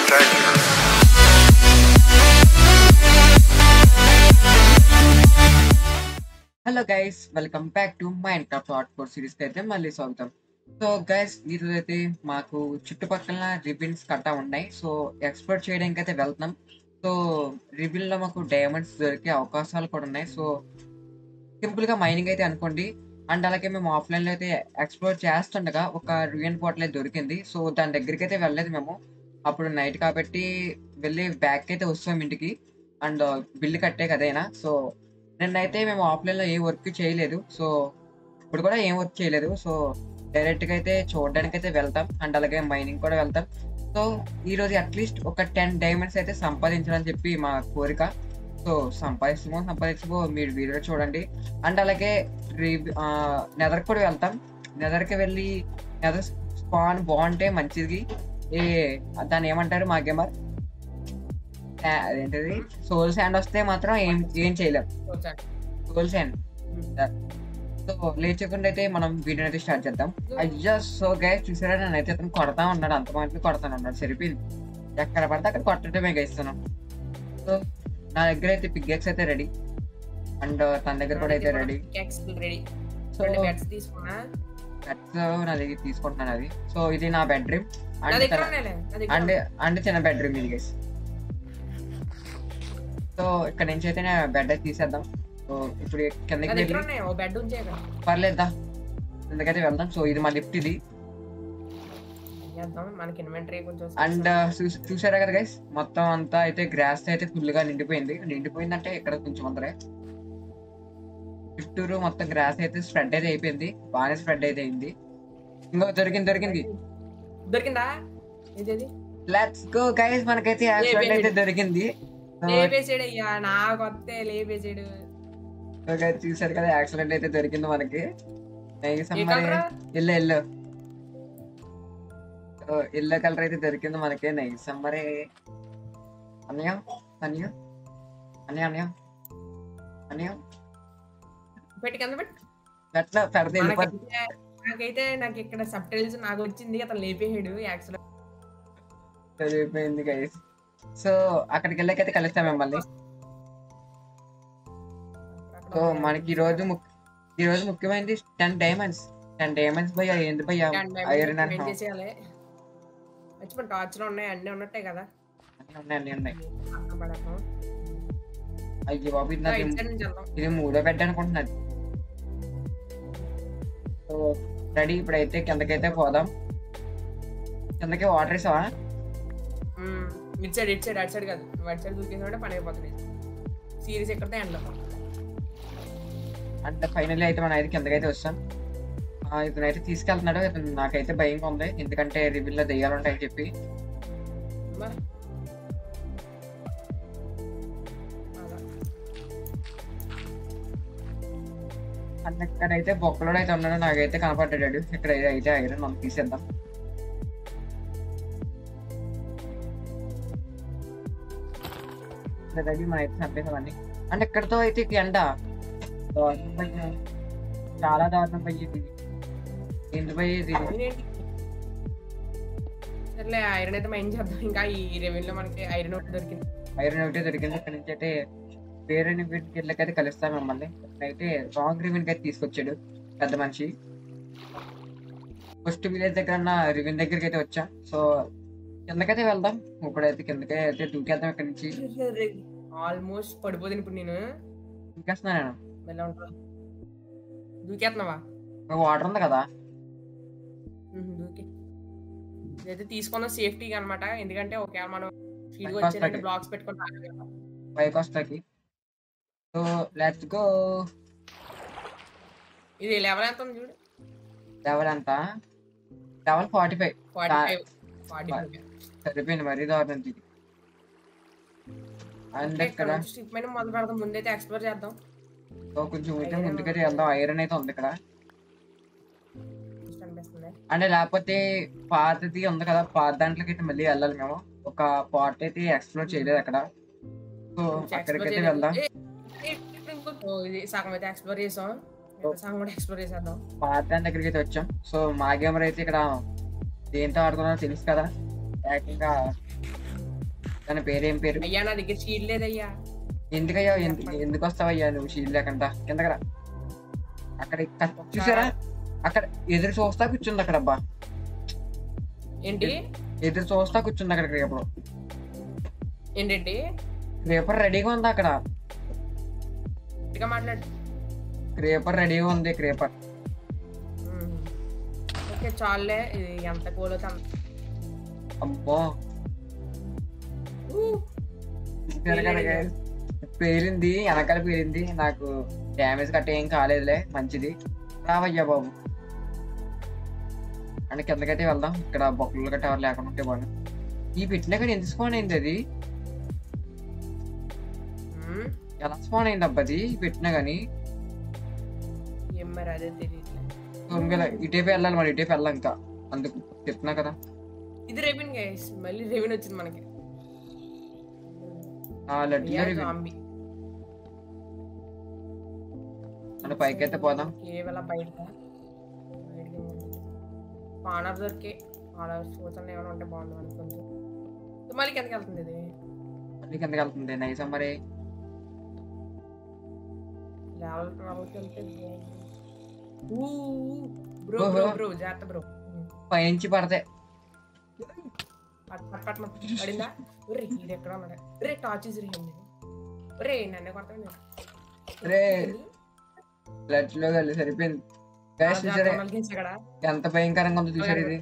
Manufacturer. Hello guys welcome back to Minecraft hardcore series అయితే మళ్ళీ స్వాగతం so guys ఈరోజు అయితే మాకు చుట్టుపక్కల రిబిన్స్ కట్టా ఉన్నాయి సో ఎక్స్ప్లోర్ చేయడానికి అయితే వెళ్తున్నాం సో రిబిన్ లో మాకు డైమండ్స్ దొరికే అవకాశాలు కూడా ఉన్నాయి సో సింపుల్ గా మైనింగ్ అయితే అనుకోండి అండ్ అలాగే మేము ఆఫ్లైన్ లో అయితే ఎక్స్ప్లోర్ చేస్తుండగా ఒక రుయన్ పోర్టల్ అయితే దొరికింది సో దాని దగ్గరికి అయితే వెళ్ళలేదు మేము అప్పుడు నైట్ కాబట్టి వెళ్ళి బ్యాక్ అయితే వస్తాం ఇంటికి అండ్ బిల్లు కట్టే కదైనా సో నిన్నైతే మేము ఆఫ్లైన్ లో ఏ వర్క్ చేయలేదు సో ఇప్పుడు కూడా ఏం వర్క్ చేయలేదు సో డైరెక్ట్ గా అయితే చూడడానికి అయితే వెళ్తాం అండ్ అలాగే మైనింగ్ కూడా వెళ్తాం సో ఈ రోజు అట్లీస్ట్ ఒక టెన్ డైమండ్స్ అయితే సంపాదించాలని చెప్పి మా కోరిక సో సంపాదిస్తామో సంపాదించమో మీరు వీడియో చూడండి అండ్ అలాగే నెదర్ కూడా వెళ్తాం నెదర్కి వెళ్ళి నెదర్ స్పాన్ బాగుంటే మంచిది ఏ దాన్ని ఏమంటారు మా గేమర్ అదేంటిది సోల్ శాండ్ వస్తే మాత్రం ఏం ఏం చేయలేం సోల్ శాండ్ సో లేచకుండా అయితే మనం వీడియో అయితే స్టార్ట్ చేద్దాం అయ్యా సో గైస్ చూసారా నన్ను అయితే అతను కొడతా ఉన్నాడు అంత మాటలు కొడతాను అన్నాడు సరిపోయింది ఎక్కడ పడితే అక్కడ కొట్టడమే గైస్తున్నాం సో నా దగ్గర అయితే పిగ్గెక్స్ అయితే రెడీ అండ్ తన దగ్గర కూడా అయితే రెడీ రెడీ సో రెండు బెడ్స్ తీసుకున్నా బెడ్స్ నా దగ్గర తీసుకుంటున్నాను అది సో ఇది నా బెడ్రూమ్ నా అండ్ దగ్గర తన- ఉన్నాయిలే, నా దగ్గర అండ్ అండ్ చిన్న బెడ్రూమ్ ఇది గైస్ సో ఇక్కడ నుంచి అయితే బెడ్ అయితే తీసేద్దాం సో ఇప్పుడు నా కిందకి దగ్గర వెళ్ళి ఉన్నాయి ఓ బెడ్ ఉంచే కదా పర్లేదా కిందకైతే వెళ్దాం సో ఇది మా లిఫ్ట్ ఇది చేద్దాం మనకి ఇన్వెంటరీ కొంచెం అండ్ చూసారా కదా గైస్ మొత్తం అంతా అయితే గ్రాస్ అయితే ఫుల్ గా నిండిపోయింది నిండిపోయింది అంటే ఇక్కడ కొంచెం అందరే చుట్టూరు మొత్తం గ్రాస్ అయితే స్ప్రెడ్ అయితే అయిపోయింది బాగానే స్ప్రెడ్ అయితే అయింది ఇంకో దొరికింది దొరికింది దొరికిందా ఏది లెట్స్ గో గైస్ మనకైతే యాక్సిడెంట్ అయితే దొరికింది So, లేపేసాడు అయ్యా నా కొత్త లేపేసాడు so guys, చూసారు కదా యాక్సిడెంట్ అయితే దొరికింది మనకి నైస్ ఏ మరి కలరా ఎల్లో ఎల్లో ఎల్లో కలర్ అయితే దొరికింది మనకి నైస్ మరి అన్నయ్య అన్నయ్య అన్నయ్య అన్నయ్య అన్నయ్య పెట్టి కింద పెట్టి అట్లా పెడితే వెళ్ళిపోతుంది నాకైతే నాకైతే నాకు ఇక్కడ సబ్ టైల్స్ నాకు వచ్చింది అతను లేపేసాడు యాక్చువల్ అయిపోయింది గైస్ సో అక్కడికి వెళ్ళాకైతే కలుస్తాం మిమ్మల్ని సో మనకి ఈ రోజు ముక్- ఈ రోజు ముఖ్యమైనది టెన్ డైమండ్స్ టెన్ డైమండ్స్ భయ్యా ఏంది భయ్యా ఐరన్ అంటున్నాం చేసేయాలి మర్చిపోయి టార్చ్ లో ఉన్నాయి అన్ని ఉన్నట్టే కదా అన్నీ ఉన్నాయి అన్నీ ఉన్నాయి పక్కన పడకు. అయ్యో బాబు ఇది రా, నాది ఇటు సైడ్ నుంచి వెళ్దాం ఇది మూడో బెడ్ అనుకుంటున్నది సో రెడీ ఇప్పుడైతే కిందకైతే పోదాం కిందకి వాటర్ వేసావా మ్మ్. ఇటు సైడ్ ఇటు సైడ్ అటు సైడ్ కాదు నువ్వు అటు సైడ్ దూకేసామంటే పని అయిపోతుంది సిరీస్ ఎక్కడితే ఎండ్లో అంటే ఫైనల్లీ అయితే మనం అయితే కిందకైతే వస్తాం ఆ, ఇతను అయితే తీసుకెళ్తున్నాడు ఇతను నాకైతే భయంగా ఉంది ఎందుకంటే రివిల్ లో దెయ్యాలు ఉంటాయని చెప్పి మరి అలా. అండ్ ఇక్కడైతే బొక్కలో అయితే ఉన్నాడు నాకైతే కనపడ్డాడు ఇక్కడ అయితే ఐరన్ మనం తీసేద్దాం రెడీ మనం అయితే చంపేసామని అంటే ఇక్కడతో అయితే ఇక ఎండ దారుణం భయ్యా. చాలా దారుణం పోయింది ఏంటి భయ్య ఇది ఇదేంటి? సర్లే ఐరన్ అయితే మైండ్ చేద్దాం ఇంకా ఈ రెవెన్యూలో మనకి ఐరన్ ఒకటి దొరికింది ఐరన్ ఒకటే దొరికింది ఇక్కడ నుంచి అయితే వేరే వీటికి అయితే కలుస్తాం మిమ్మల్ని అయితే రాంగ్ రివిన్ అయితే తీసుకొచ్చాడు పెద్ద మనిషి ఫస్ట్ విలేజ్ దగ్గర ఉన్న రివిన్ దగ్గరికి అయితే వచ్చాం సో కిందకైతే వెళ్దాం ఇప్పుడైతే కిందకే అయితే దూకేద్దాం ఇక్కడ నుంచి ఆల్మోస్ట్ పడిపోతుంది ఇప్పుడు నేను దూకేస్తున్నా నేను ఎలా ఉంటా దూకేస్తున్నావా వాటర్ ఉంది కదా మ్మ్, దూకే ఇదైతే తీసుకున్న సేఫ్టీ అనమాట ఎందుకంటే ఒకవేళ మనం ఫీల్డ్ Bypass వచ్చేటట్టు packet. బ్లాక్స్ పెట్టుకుని ఆగలేము. పైకి వస్తాకి సో లెట్స్ గో ఇది లెవెల్ ఎంత ఉంది చూడు లెవెల్ ఎంత level forty five forty five forty five సరిపోయింది మరీ దారుణం ఇది అండ్ ఇక్కడ స్ట్రిప్ మీద మొదలు పెడదాం ముందైతే ఎక్స్ప్లోర్ చేద్దాం సో కొంచెం అయితే ముందుకైతే వెళ్దాం ఐరన్ అయితే ఉంది ఇక్కడ Just అనిపిస్తుంది అంటే లేకపోతే పాతది ఉంది కదా పాత దాంట్లోకి అయితే మళ్ళీ వెళ్ళాలి మేము ఒక పార్ట్ అయితే ఎక్స్ప్లోర్ చేయలేదు అక్కడ సో అక్కడికైతే వెళ్దాం ఏ, ఏ, ఇంకో- ఓ, ఇది సగం అయితే ఎక్స్ప్లోర్ చేసాం మిగతా సగం కూడా ఎక్స్ప్లోర్ చేసేద్దాం పాత దాని దగ్గరికి అయితే వచ్చాం సో మా గేమర్ అయితే ఇక్కడ దేంతో ఆడుతున్నారో తెలుసు కదా ఏకంగా దాని పేరేం పేరు అయ్యా నా దగ్గర షీల్డ్ లేదయ్యా ఎందుకయ్యా ఎందు- ఎందుకు వస్తావయ్యా నువ్వు షీల్ లేకుండా కిందకరా అక్కడ ఇక్కడ చూసారా అక్కడ ఎదురు చూస్తా కూర్చుంది అక్కడ అబ్బా ఏంటి ఎదురు చూస్తా కూర్చుంది అక్కడ క్రేపర్ ఏంటండి క్రేపర్ రెడీగా ఉంది అక్కడ గట్టిగా మాట్లాడు క్రేపర్ రెడీగా ఉంది క్రేపర్ ఉమ్. ఓకే చాలులే ఇది ఎంత కూలో అంత అబ్బో ఊ. చూసారు కదా guys? పేలింది వెనకాల పేలింది నాకు డ్యామేజ్ కట్ట ఏం కాలేదులే మంచిది రావయ్యా బాబు అంటే కిందకైతే వెళ్దాం ఇక్కడ బొక్కలు గట్ట ఎవరు లేకుండా ఉంటే బాగా ఈ పెట్టినా కానీ ఎంత స్పాన్ అయింది అది ఉమ్. ఎలా స్పాన్ అయింది అబ్బా అది పెట్టినా కానీ ఏం మరి అదే తెలియట్లే ఇంకా ఇటేపు వెళ్ళాలి మరి ఇటేపు వెళ్ళాం ఇంకా అందుకు చెప్తున్నా కదా ఇది రెవెన్ గైస్ మళ్ళీ రెవెన్ వచ్చింది మనకి ఆ లడ్డు మరి జాంబీ మన పైకైతే పోదాం కేవలం బయట పానర్ దొరికే ఆర్డర్ సూచనలు ఏమైనా ఉంటే బాగుంది మనకి కొంచెం సో మళ్ళీ కిందకి వెళ్తుంది ఇది మళ్ళీ కిందకి వెళ్తుంది నైసా మరి లెవెల్ ట్రావెల్కి వెళ్తే బ్రో ఓహో. బ్రో బ్రో జాగ్రత్త బ్రో పైనుంచి పడతాయి పట్ పట్ పట్ పట్ పడిందా ఒరే ఇది ఎక్కడ ఉన్నాడు రే టార్చ్ ఇస్ రీ రే నన్ను కొడతాను రే లడ్లో వెళ్ళి సరిపోయింది Guys, చూసారా ఇక్కడ ఎంత భయంకరంగా ఉందో చూసారు ఇది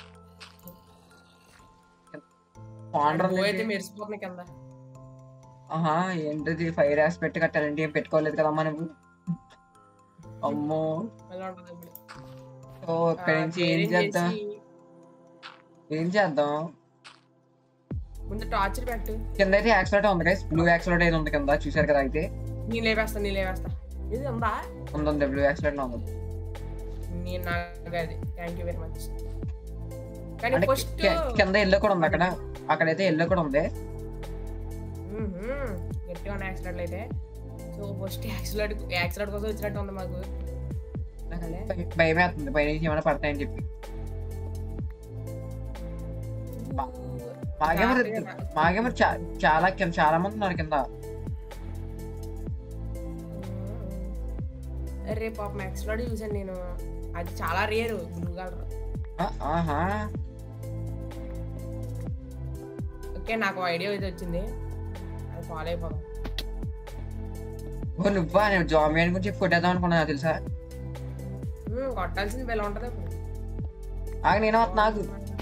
పాండర్ అయితే మెరిసిపోతుంది కింద ఆహా ఏంటిది ఫైర్ ఆస్పెక్ట్ కట్టాలంటే ఏం పెట్టుకోలేదు కదమ్మా నువ్వు అమ్మో మళ్ళీ ఉంటుంది ఇప్పుడు. సో ఇక్కడి ఆ, నుంచి ఏం పేరేం చేద్దాం చేసి ఏం చేద్దాం ముందు టార్చర్ పెట్టు కింద అయితే యాక్సిడెంట్ ఉంది గైస్ బ్లూ యాక్సిడెంట్ అయితే ఉంది కింద చూసారు కదా అయితే నేను లేవేస్తా నేను లేవేస్తా ఇది ఉందా ఉంది ఉంది బ్లూ యాక్సిడెంట్ ఉంది నేను నాకు అది థ్యాంక్ యూ వెరీ మచ్ కానీ అంటే ఫస్ట్ కి- కింద ఎల్లో కూడా ఉంది అక్కడ అక్కడైతే ఎల్లో కూడా ఉంది గట్టిగా ఉన్న యాక్సిడెంట్లు అయితే సో ఫస్ట్ యాక్సిడెంట్ యాక్సిడెంట్ కోసం వచ్చినట్టు ఉంది మాకు అలే. భయ- భయం వేస్తుంది పైనుంచి ఏమైనా పడతాయని చెప్పి మాగేమర్ మాగేమర్ చా- చాలా కింద చాలా మంది ఉన్నారు కింద అరే పాపం యాక్సిడెంట్ చూసాను నేను అది చాలా రేరు బ్లూ కలర్ ఆ, ఆహా ఓకే నాకు ఐడియా అయితే వచ్చింది అది ఫాలో అయిపోదాం ఓ నువ్వా నేను జామియన్ గురించి కొట్టేద్దాం అనుకున్నా తెలుసా ఉమ్, కొట్టాల్సింది బెల్ల ఉంటది ఇప్పుడు ఆగ నేను వస్తున్నా, ఆగు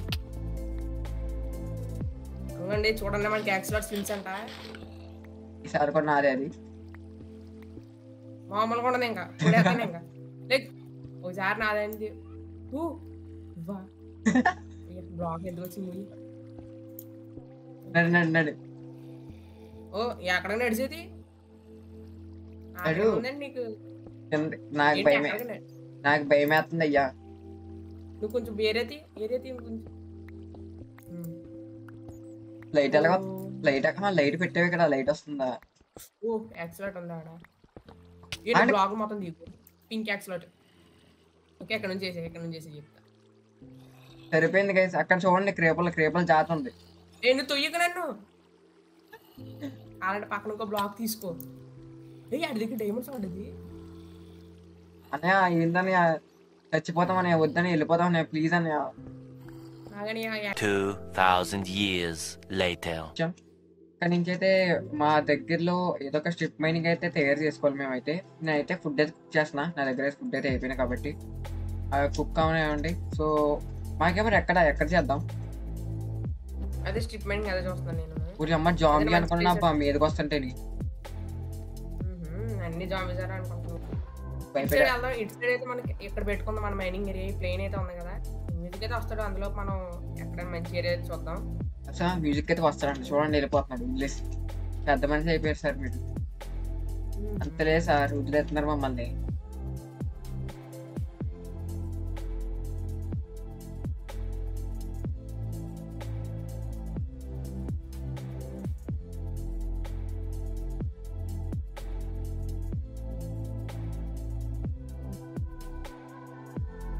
అవునండి చూడండి మనకి యాక్సిడెంట్ స్విన్స్ అంట ఈసారి కూడా నాదే అది మామూలుగా ఉండదు ఇంకా చూడేస్తాను ఇంకా లైక్ ఒకసారి నాదైంది ఊ, ఇవ్వా బ్లాక్ ఎందుకు వచ్చింది నడు నడు నడు ఓ ఎక్కడ నడిచేది నడు. ఉందండి నీకు కింద- నాకు ఏంటి భయమే ఎక్కడికి నడి- నాకు భయం వేస్తుంది అయ్యా నువ్వు కొంచెం వేరేది వేరేది కొంచెం ఉమ్. లైట్ ఎలాగో ఓ, లైట్ ఎక్కడ లైట్ పెట్టేవి ఇక్కడ లైట్ వస్తుందా ఓ యాక్సిలేట్ ఉంది ఆడ అంటే- బ్లాగ్ మొత్తం తీకు పింక్ యాక్సిలేట్ ఓకే ఎక్కడ నుంచి చేసే ఎక్కడ నుంచి చేసి చెప్తా సరిపోయింది గైస్ అక్కడ చూడండి క్రేపలు క్రేపలు జాత ఉంది నేను తొయ్యకు నన్ను అలాంటి పక్కన ఇంకో బ్లాక్ తీసుకో ఏ అడి దగ్గర డైమండ్స్ ఉండదు అన్నయ్య ఏందని చచ్చిపోతామని వద్దని వెళ్ళిపోతామని ప్లీజ్ అన్నయ్య అలాగని 2,000 years later. ఇక్కడ నుంచి అయితే మా దగ్గరలో ఏదో ఒక స్ట్రిప్ మైనింగ్ అయితే తయారు చేసుకోవాలి మేమైతే నేనైతే ఫుడ్ అయితే కుక్ చేస్తున్నా నా దగ్గర ఫుడ్ అయితే అయిపోయినాయి కాబట్టి కుక్ కావనివ్వండి సో మాకేమో ఎక్కడ ఎక్కడ చేద్దాం అదే స్ట్రిప్ మైనింగ్ అదే చూస్తున్నాను నేను ఊరి అమ్మ జాంబీ మంచి అనుకున్నా place. బా మీదకి వస్తుంటే మ్మ్హ్మ్. అన్ని జాంబీస్ అనుకుంటున్నాను ఇటు భయపడా సైడ్ వెళ్దాం ఇటు సైడ్ అయితే మనకి ఇక్కడ పెట్టుకుందాం మన మైనింగ్ ఏరియా ప్లేన్ అయితే ఉంది కదా మ్యూజిక్ అయితే వస్తాడు అందులో మనం ఎక్కడ మంచి ఏరియా చూద్దాం అసలు మ్యూజిక్ అయితే వస్తాడండి చూడండి వెళ్ళిపోతున్నాడు ఇంగ్లీష్ పెద్ద మనిషి అయిపోయారు సార్ మీరు అంతలే సార్ వదిలేస్తున్నారు మమ్మల్ని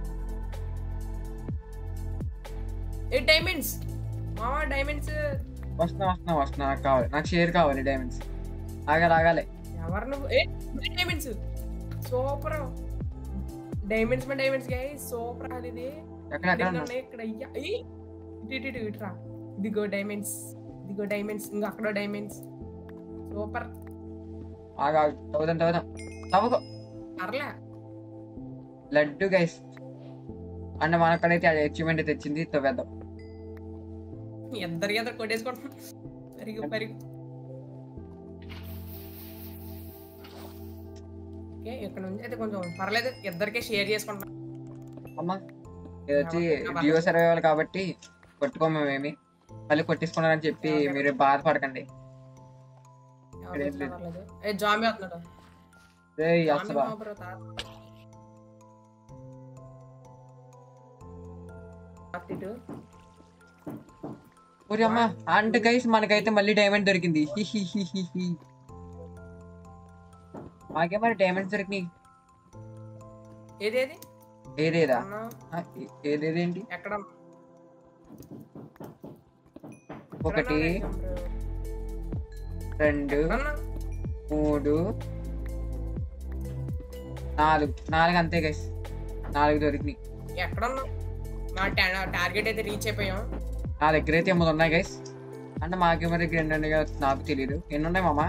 ఏ డైమండ్స్ మావా డైమండ్స్ వస్తున్నా వస్తున్నా వస్తున్నా నాకు కావాలి నాకు షేర్ కావాలి డైమండ్స్ ఆగాలి ఆగాలి ఎవరు నువ్వు ఏ డైమండ్స్ సూపర్ డైమండ్స్ మన డైమండ్స్ గాయ సూపర్ అది ఇది ఎక్కడ ఎక్కడ ఇక్కడ ఉన్నా ఉన్నాయి, ఇక్కడ అయ్యా ఏయ్, ఇటు ఇటు ఇటు ఇటురా ఇదిగో డైమండ్స్ ఇదిగో డైమండ్స్ ఇంకా అక్కడ డైమండ్స్ సూపర్ ఆగా చదువుదాం చదువుదాం తవ్వుకో అర్లే లడ్డు గైస్ అంటే మనక్కడైతే అచీవ్మెంట్ తెచ్చింది తవ్వేద్దాం ఇద్దరు ఇద్దరు కొట్టేసుకుంటున్నాం పరిగు పరిగు ఓకే ఇక్కడ నుంచి అయితే కొంచెం పర్లేదు ఇద్దరికే షేర్ చేసుకుంటాం అమ్మా ఇది వచ్చి జియో సర్వైవల్ కాబట్టి కొట్టుకోము మేమేమి మళ్ళీ కొట్టించుకున్నారని చెప్పి మీరు బాధపడకండి ఎవరు చేసినా పర్లేదు. ఏ జాంబీ వస్తున్నాడు రేయ్ జాంబీ అసలు మా బ్రో తాత. అటు ఇటు. ఊరి అమ్మ అంటే గైస్ మనకైతే మళ్ళీ డైమండ్ దొరికింది హి హి హి హి హి. మాకే మరి డైమండ్స్ దొరికినాయి ఏది ఏది ఏదేదా అన్నా, ఆ, ఏ- ఏదేదేంటి ఎక్కడ ఒకటి ఎక్కడన్నా బ్రో? రెండు ఎక్కడన్నా? మూడు నాలుగు నాలుగు అంతే గైస్ నాలుగు దొరికినాయి ఎక్కడున్నా మా టా- టార్గెట్ అయితే రీచ్ అయిపోయాం నా దగ్గర అయితే ఎనిమిది ఉన్నాయి గైస్ అంటే మాకే మరి దగ్గర ఎన్ని ఉన్నాయో నాకు తెలియదు ఎన్ని ఉన్నాయి మామ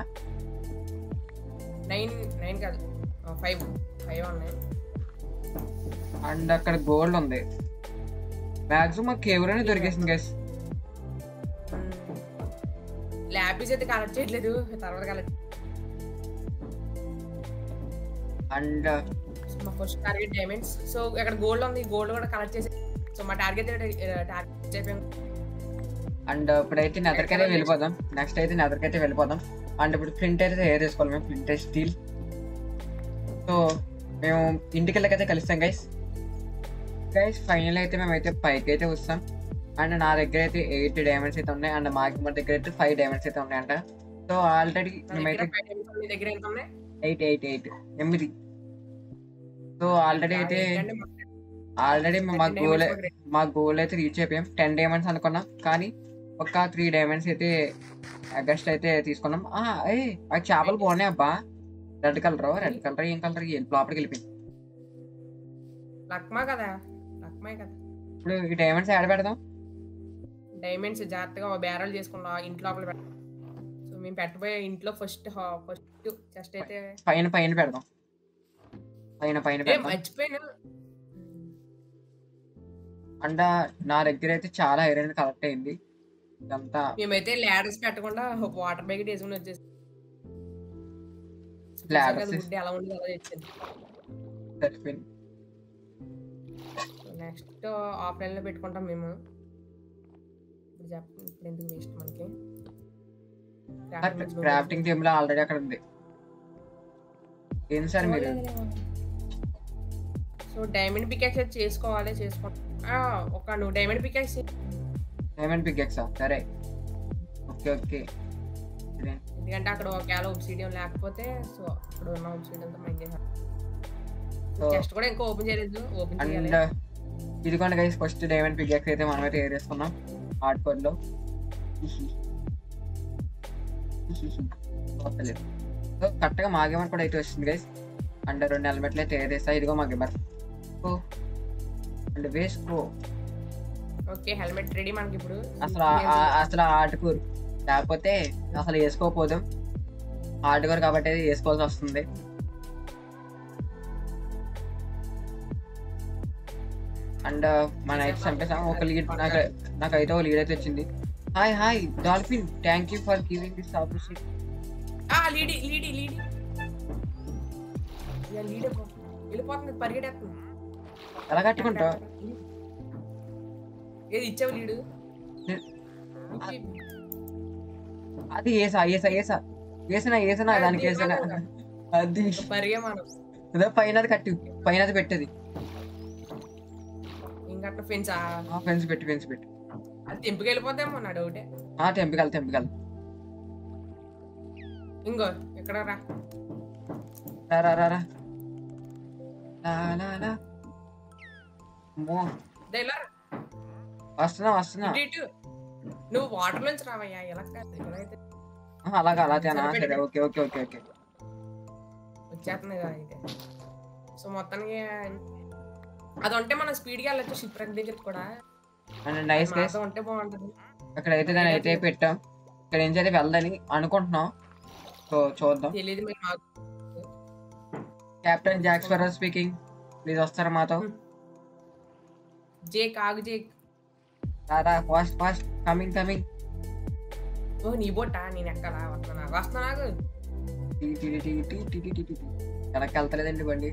నైన్ నైన్ కాదు ఫైవ్ ఫైవ్ ఉన్నాయి అండ్ అక్కడ గోల్డ్ ఉంది మాక్సిమం మాకు కేవలనే దొరికేసింది గైస్ ల్యాపీస్ అయితే కలెక్ట్ చేయట్లేదు తర్వాత కలెక్ట్ అండ్ మా ఫస్ట్ టార్గెట్ డైమండ్స్ సో ఇక్కడ గోల్డ్ ఉంది గోల్డ్ కూడా కలెక్ట్ చేసి సో మా టార్గెట్ టార్గెట్ అయిపోయాం అండ్ ఇప్పుడైతే నెదర్కైతే వెళ్ళిపోదాం నెక్స్ట్ అయితే నెదర్కైతే వెళ్ళిపోదాం అండ్ ఇప్పుడు ప్రింట్ అయితే తయారు చేసుకోవాలి మేము ప్రింట్ స్టీల్ సో మేము ఇంటికి వెళ్ళకైతే కలుస్తాం గైస్ గైస్ ఫైనల్ అయితే మేమైతే పైకి అయితే వస్తాం అండ్ నా దగ్గర అయితే ఎయిట్ డైమండ్స్ అయితే ఉన్నాయి అండ్ మాకి మన దగ్గర అయితే ఫైవ్ డైమండ్స్ అయితే ఉన్నాయంట సో ఆల్రెడీ నా మేమైతే దగ్గర five diamonds, మీ దగ్గర ఎంత ఉన్నాయి ఎయిట్ ఎయిట్ ఎయిట్ ఎనిమిది సో ఆల్రెడీ అయితే ఏంటంటే మా- ఆల్రెడీ మా thirteen గోల్ diamonds దగ్గర. మా గోల్ అయితే రీచ్ అయిపోయాం టెన్ డైమండ్స్ అనుకున్నాం కానీ ఒక త్రీ డైమండ్స్ అయితే అగస్ట్ అయితే తీసుకున్నాం ఆ, ఏయ్ ఆ చేపలు బాగున్నాయి అబ్బా రెడ్ కలర్ రెడ్ కలర్ ఏం కలర్ లోపలికి వెళ్ళిపోయింది లక్మా కదా లక్మే కదా ఇప్పుడు ఈ డైమండ్స్ యాడ్ పెడదాం డైమండ్స్ జాగ్రత్తగా ఒక బేరాలు చేసుకున్నాం ఇంట్లో లోపల పెట్ట సో మేము పెట్టబోయే ఇంట్లో ఫస్ట్ ఫస్ట్ జస్ట్ అయితే పైన పైన పెడదాం పైన పైన ఏ పెడదాం మర్చిపోయాను అండ్ నా దగ్గర అయితే చాలా ఐరన్ కలెక్ట్ అయింది ఇదంతా మేమైతే ల్యాడర్స్ పెట్టకుండా వాటర్ బ్యాగ్ వేసుకుని వచ్చేసి Ladders వుడ్ ఎలా ఉంది అలా తెచ్చింది సరిపోయింది నెక్స్ట్ ఆఫ్లైన్ లో పెట్టుకుంటాం మేము ఇప్పుడు చెప్ప ఇప్పుడు ఎందుకు వేస్ట్ మనకి Crafting bench crafting table already అక్కడ ఉంది ఏంటి సార్ మీరు సో డైమండ్ పికాక్స్ చేసుకోవాలి చేసుకోవాలి ఆ, ఒక నువ్వు డైమండ్ పికాక్స్ డైమండ్ పికెక్సా సరే ఓకే ఓకే ఎందుకంటే అక్కడ ఒకవేళ ఒబ్సిడియం లేకపోతే సో అక్కడ ఉన్న ఒబ్సిడియం తో మైండ్ చేసాం So- చెస్ట్ కూడా ఇంకా ఓపెన్ చేయలేదు ఓపెన్ చేయాలి అండ్ ఇదిగోండి గైస్ ఫస్ట్ డైమండ్ పికెక్స్ అయితే మనం అయితే ఏరేసుకున్నాం హార్డ్ కోడ్ లో సో కరెక్ట్ గా మా గేమర్ కూడా అయితే వస్తుంది గైస్ అండ్ రెండు హెల్మెట్లు అయితే ఏరేస్తా ఇదిగో మా గేమర్ అండ్ వేసుకో ఓకే హెల్మెట్ రెడీ మనకి ఇప్పుడు అసలు ఆ- ఆ- అసలు ఆటకూరు లేకపోతే అసలు వేసుకోకపోదాం ఆటకూరు కాబట్టి అది వేసుకోవాల్సి వస్తుంది అండ్ మన అయితే చంపేసాం ఒక లీడ్ నాకు నాకైతే ఒక లీడ్ అయితే వచ్చింది hi hi dolphin thank you for giving this opportunity ఆ లీడి లీడి లీడి ఇక లీడ్ వెళ్ళిపోతుంది పరిగెట్టేస్తుంది ఎలా కట్టుకుంటావు ఏది ఇచ్చావు లీడు అది ఏసా ఏసా ఏసా వేసినా వేసినా దానికి వేసినా అది పరిగే మనం ఇదో పైన అది కట్టి పైన అది పెట్టేది ఇంకా ఫ్రెండ్స్ ఫెన్స్ పెట్టి ఫెన్స్ పెట్టి అది తెంపుకి వెళ్ళిపోతామో నా డౌటే ఆ తెంపికల్ తెంపికల్ ఇంకో ఇక్కడ రా రా రా రా రా లా లా లా అమ్మో దా ఇలా రా. వస్తున్నా వస్తున్నా ఇటు ఇటు నువ్వు వాటర్ నుంచి రావయ్యా ఎలా కాదు ఎలా అయితే ఆహా, అలాగా అలాగేనా సరే ఓకే ఓకే ఓకే ఓకే వచ్చేస్తుంది కదా అయితే సో మొత్తానికి అది ఉంటే మనం స్పీడ్గా వెళ్ళొచ్చు షిప్ రెక్ దగ్గరికి కూడా అండ్ నైస్ గైస్ మాతో ఉంటే బాగుంటుంది అక్కడ అయితే దాన్ని అయితే పెట్టాం ఇక్కడ నుంచి అయితే వెళ్దని అనుకుంటున్నాం సో చూద్దాం తెలియదు మీరు మాకు captain Jack Sparrow speaking please వస్తారా మాతో జేక్ ఆగు జేక్ రారా ఫాస్ట్ ఫాస్ట్ కమింగ్ కమింగ్ ఓ నీ బొట్టా నేను ఎక్కడా వస్తున్నా వస్తున్నా నాకు వెనక్కి వెళ్తలేదండి బండి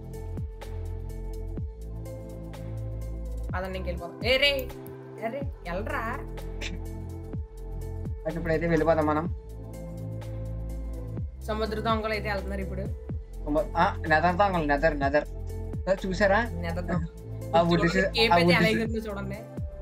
అదని ఇంకెళ్ళిపోతాం ఏ రే అరే వెళ్ళరా అంటే ఇప్పుడైతే వెళ్ళిపోదాం మనం సముద్ర దొంగలు అయితే వెళ్తున్నారు ఇప్పుడు నెదర్ తాంగల్ నెదర్ నెదర్ చూసారా నెత ఆ wood is- కేప్ ఆ అయితే wood ఎలా is- ఎగురుతుందో చూడండి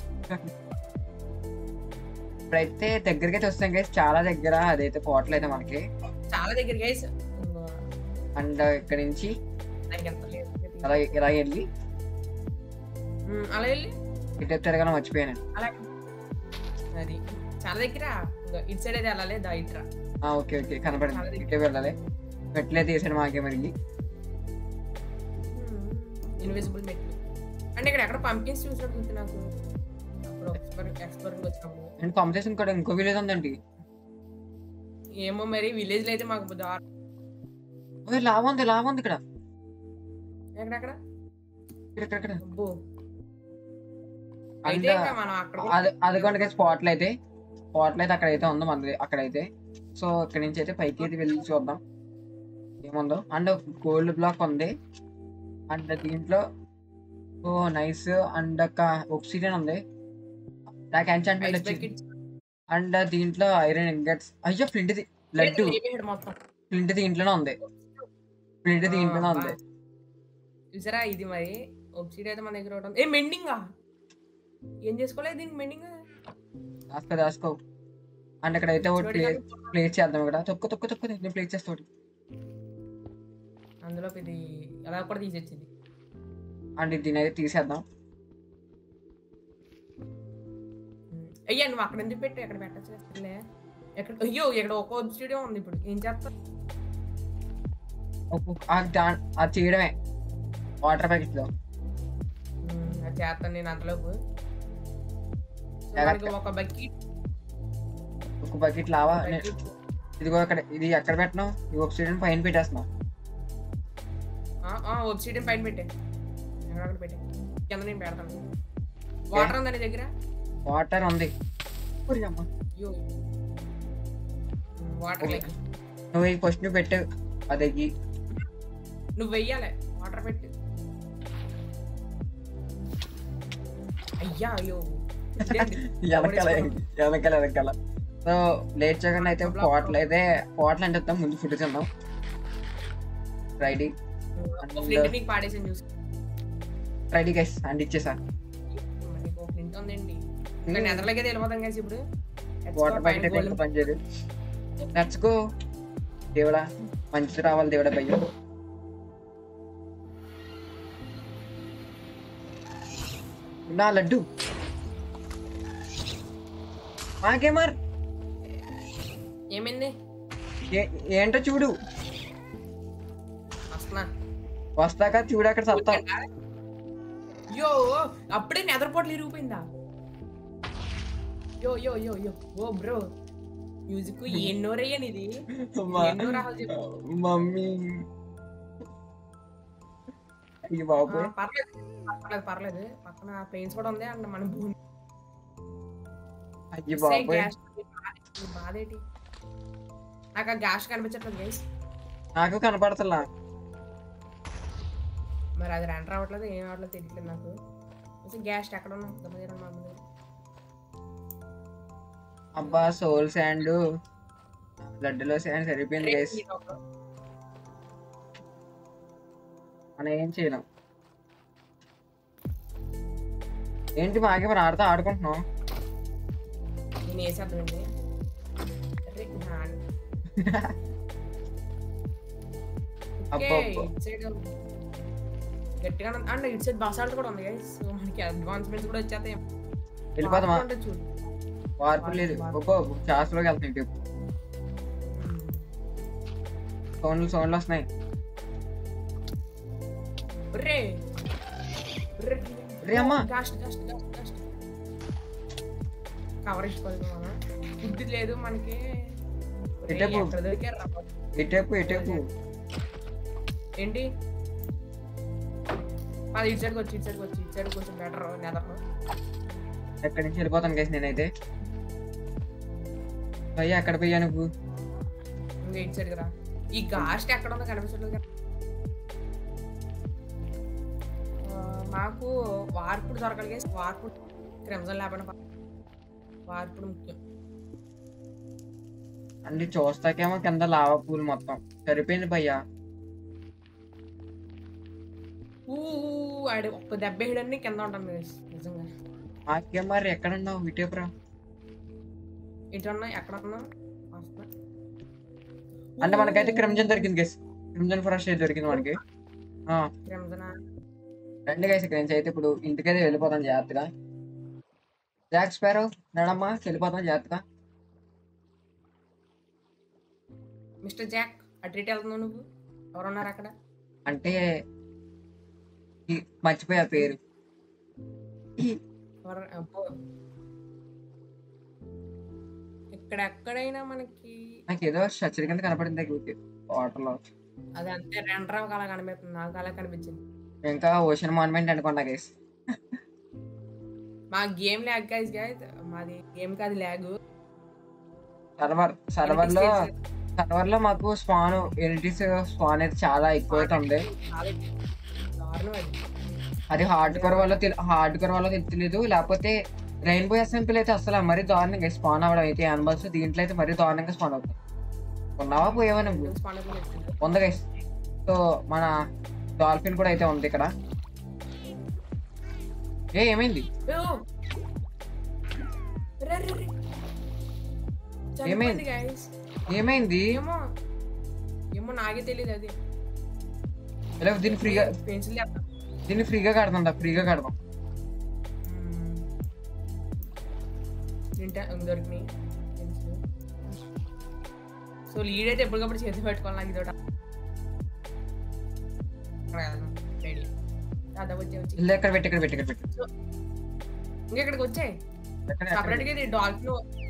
ఇప్పుడైతే దగ్గరికి అయితే వస్తాం గైస్ చాలా దగ్గర అదైతే పోవట్లేదు మనకి చాలా దగ్గర గైస్ అండ్ ఇక్కడ నుంచి నాకు ఎంత లేదు అలా ఇలా వెళ్ళి ఉమ్, అలా వెళ్ళి ఇటు తిరగడం మర్చిపోయాను అలా అది చాలా దగ్గర ఇంగో ఇటు సైడ్ అయితే వెళ్ళాలి దా ఇట్రా ఆ, ఓకే ఓకే కనపడింది చాలా దగ్గర. ఇటే వెళ్ళాలి మెట్లే తీసాడు మాకే మరి ఇన్విజిబుల్ మెట్లు అంటే ఇక్కడ ఎక్కడ పంపిన్స్ చూసినట్టు ఉంది నాకు అప్పుడు ఎక్స్పర్ ఎక్స్పర్ట్ వచ్చినప్పుడు అండ్ కాంపిటీషన్ కూడా ఇంకో విలేజ్ ఉందండి ఏమో మరి విలేజ్ లో అయితే మాకు దారి ఓయ్ లాభం ఉంది లాభం ఉంది ఇక్కడ ఎక్కడెక్కడ ఇక్కడ ఇక్కడ, ఇక్కడ అబ్బో అండ్ అయితే ఇంకా మనం అక్కడ అది అదిగోండి స్పాట్లు అయితే స్పాట్లు అయితే అక్కడైతే ఉంది మనది అక్కడైతే సో ఇక్కడ నుంచి అయితే పైకి అయితే వెళ్ళి చూద్దాం ఏముందో అండ్ గోల్డ్ బ్లాక్ ఉంది అండ్ దీంట్లో ఓ నైస్ అండ్ ఒక ఒక్సిజన్ ఉంది నాకు ఎన్చాంట్మెంట్ ఐస్ వచ్చింది బకెట్ అండ్ దీంట్లో ఐరన్ ఇంగట్స్ అయ్యో ఫ్లింట్ది లడ్డు వేపేసాడు మొత్తం ఫ్లింట్ దీంట్లోనే ఉంది ఫ్లింట్ దీంట్లోనే ఆ, ఉంది బా. చూసారా ఇది మరి ఒబ్సిడ్ అయితే మన దగ్గర ఒకటి ఏ మెండింగా ఏం చేసుకోలేదు దీనికి మెండింగ్ దాసుకో దాసుకో అండ్ ఇక్కడ అయితే ఒకటి ప్లేస్ ప్లేస్ చేద్దాం ఇక్కడ తొక్కు తొక్కు తొక్కు నేను ప్లేస్ చేస్తా ఒకటి అందులో ఇది ఎలా కూడా తీసేచ్చింది అండ్ దీని అయితే తీసేద్దాం అయ్యా నువ్వు అక్కడ ఎందుకు పెట్టు ఎక్కడ పెట్టచ్చు ఎక్కడ అయ్యో ఇక్కడ ఒక స్టూడియో ఉంది ఇప్పుడు ఏం చేస్తా ఒక్కొక్క- ఆ దా- అది చేయడమే వాటర్ ప్యాకెట్ లో ఉమ్, అది చేస్తాను నేను అంతలోపు So, జాగ్రత్త. మనకి ఒక బకెట్ ఒక బకెట్ లావా నే- ఇదిగో అక్కడ ఇది ఎక్కడ పెట్టినావు ఈ ఆక్సిజన్ పైన పెట్టేస్తున్నావు వెబ్సైట్ పైన పెట్టే ఎక్కడ పెట్టే కింద నేను పెడతాను వాటర్ ఉందా నీ దగ్గర వాటర్ ఉంది ఒరి అమ్మ. అయ్యో వాటర్ ఓకే. నువ్వు ఈ ఫస్ట్ నువ్వు పెట్టు అది ఎగ్గి. నువ్వు వెయ్యాలి వాటర్ పెట్టి అయ్యా అయ్యో ఇదేంటి? వెనకాల వెనకాల వెనకాల సో లేట్ చేయకుండా అయితే పోట్లు అయితే పోట్లు అంటే వద్దాం ముందు ఫుడ్ తిందాం రెడీ ఒక ఫ్లింట్ నీకు పాడేసాను చూసి రెడీ గైస్ అండ్ ఇచ్చేసా నీకు ఒక ఫ్లింట్ ఉందండి ఇంకా నెదర్లోకి వెళ్ళిపోతాం కదా ఇప్పుడు వాటర్ ప్యాకెట్ అయితే ఇంకా పనిచేయదు లెట్స్ గో దేవుడా మంచిది రావాలి దేవుడా భయ్య నా లడ్డు మాకేమర్ ఏమైంది ఏ- ఏంటో చూడు వస్తున్నా వస్తాక చూడు అక్కడ సత్తా యో అప్పుడే నెదర్పోట్లు ఇరిగిపోయిందా యో యో యో యో ఓ బ్రో మ్యూజిక్ ఎన్నో రయ్యని ఇది అమ్మా. ఎన్నో రాహాలు చెప్పు మమ్మీ అయ్యి ఆ, బాబోయ్ పర్లేదు పర్లేదు పర్లేదు పక్కన పెయిన్స్ కూడా ఉంది అండ్ మన భూమి అయ్యి సే బాబోయ్ గ్యాస్ ఈ బాధ ఏంటి నాకు ఆ గ్యాస్ కనిపించట్లేదు గైస్ నాకు కనపడతలా మరి అది రెంట్ రావట్లేదు ఏం రావట్లేదు తెలియట్లేదు నాకు అసలు గ్యాస్ ఎక్కడ ఉన్నాం దమ్మ దగ్గర మా అమ్మ దగ్గర. అబ్బా సోల్ శాండ్ లడ్డులో శాండ్ సరిపోయింది గైస్ ఇది ఒక- మనం ఏం చేయలేం ఏంటి మాకే మరి ఆడుతూ ఆడుకుంటున్నాం నేను వేసేద్దామండి అరే, నా- ఓకే, అబ్బబ్బా. ఇటు సైడ్ గట్టిగా ఉంది. అండ్ ఇటు సైడ్ బసాల్ట్ కూడా ఉంది గైస్ సో మనకి అడ్వాన్స్మెంట్స్ కూడా వచ్చేస్తాయి వెళ్ళిపోదామా ఉంటుంది చూడు వార్పు లేదు ఒక్కో చాస్లోకి వెళ్తున్నాయి ఇటు సౌండ్లు సౌండ్లు వస్తున్నాయి ఒర్రే ఒర్రే ఒర్రే అమ్మా. గాస్ట్ గాస్ట్ గాస్ట్ గాస్ట్ కవర్ ఇచ్చుకోలేదు మనం ఫుడ్ లేదు మనకి ఒర్రే, ఎటేపు? ఎక్కడ దొరికారు రా బాబు? ఎటేపు ఎటేపు ఏంటి అది ఇటు సైడ్కి వచ్చి ఇటు సైడ్కి వచ్చి ఇటు సైడ్ కొంచెం బెటర్ నెదర్లో ఎక్కడి నుంచి వెళ్ళిపోతాను గైస్ నేనైతే అయ్యా ఎక్కడ పోయా నువ్వు ఇంకా ఇటు సైడ్కి రా ఈ గాస్ట్ ఎక్కడ ఉందో కనిపించట్లేదు కదా. ఆ, మాకు వార్పుడు దొరకలిగే వార్పుడు క్రిమ్జన్ లేకుండా ప- వార్పుడు ముఖ్యం అన్ని చూస్తాకేమో కింద లావా పూలు మొత్తం సరిపోయింది భయ్యా ఊ ఆడి ఒక్క దెబ్బ వేయడాన్ని కింద ఉంటాం guys, నిజంగా మాకేం మరి ఎక్కడ ఉన్నావు ఇటేపురా ఇటు ఉన్నా ఎక్కడ ఉన్నా వస్తున్నా. అంటే మనకైతే ఊ, క్రిమ్జన్ దొరికింది గైస్ క్రిమ్జన్ ఫారెస్ట్ అయితే దొరికింది మనకి ఆ, క్రిమ్జనా? రండి గైస్ ఇక్కడ నుంచి అయితే ఇప్పుడు ఇంటికైతే వెళ్ళిపోతాం జాగ్రత్తగా జాక్ స్పారో నడమ్మా వెళ్ళిపోతాం జాగ్రత్తగా మిస్టర్ జాక్ అటు ఇటు వెళ్తున్నావు నువ్వు ఎవరున్నారు అక్కడ అంటే ఈ మర్చిపోయా పేరు ఈ ఎవరు అబ్బో. ఇక్కడెక్కడైనా మనకి నాకు ఏదో షచ్చరి కింద కనపడింది వాటర్ లో అది అంతే రెండరావు అలా కనిపిస్తుంది నాకు అలా కనిపించింది ఇంకా ఓషన్ మాన్మెంట్ అనుకున్నా గైస్ మా గేమ్ ల్యాగ్ గైస్ గైస్ మాది గేమ్ కాదు ల్యాగ్ సర్వర్ సర్వర్ లో సర్వర్ లో మాకు స్పాన్ ఎలిటీస్ స్పాన్ అయితే చాలా ఎక్కువ అయితే ఉంది దారుణం అది అది హార్డ్ కోర్ వల్ల హార్డ్ కోర్ వల్ల తెలియదు లేకపోతే రెయిన్బో ఎస్ఎంపీలు అయితే అసలు మరీ దారుణంగా స్పాన్ అవ్వడం అయితే యానిమల్స్ దీంట్లో అయితే మరీ దారుణంగా స్పాన్ అవుతుంది ఉన్నావా పోయావా నువ్వు ఉంది గైస్ సో మన డాల్ఫిన్ కూడా అయితే ఉంది ఇక్కడ ఏ ఏమైంది ఏమైంది? గైస్ ఏమైంది ఏమో ఏమో నాకే తెలియదు అది ఇలా దీన్ని ఫ్రీగా పెన్సిల్ దీన్ని ఫ్రీగా కడతాం ఫ్రీగా కడతాం తింటా దొరికినాయి పెన్సిల్ సో లీడ్ అయితే ఎప్పటికప్పుడు చేతి పెట్టుకోవాలి నాకు ఇదొకటి రెడీ అదా వచ్చే వచ్చి ఇల్లు ఎక్కడ పెట్టి ఇక్కడ పెట్టి ఇక్కడ పెట్టి ఇంకా ఇక్కడికి వచ్చాయి ఎక్కడ సపరేట్ గా ఇది డాల్ఫిన్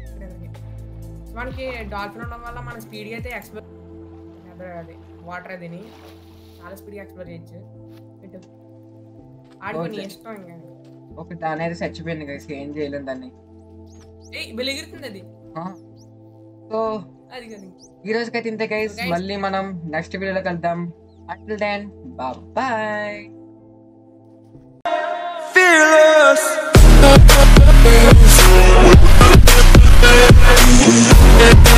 మనకి డాల్ఫిన్ ఉండడం వల్ల మన స్పీడ్ అయితే ఎక్స్ప్లోర్ అది వాటర్ అదిని చాలా స్పీడ్ గా ఎక్స్ప్లోర్ చేయొచ్చు పెట్టు ఆడుకో నీ Okay. ఇష్టం ఇంకా ఒక దాని అయితే చచ్చిపోయింది గైస్ ఏం చేయలేం దాన్ని ఏయ్ వెలిగిరుతుంది అది సో అది కదా ఈ రోజుకైతే ఇంతే గైస్ So guys- మళ్ళీ మనం నెక్స్ట్ వీడియోలో కలుద్దాం అంటిల్ దెన్ బాయ్ fearless.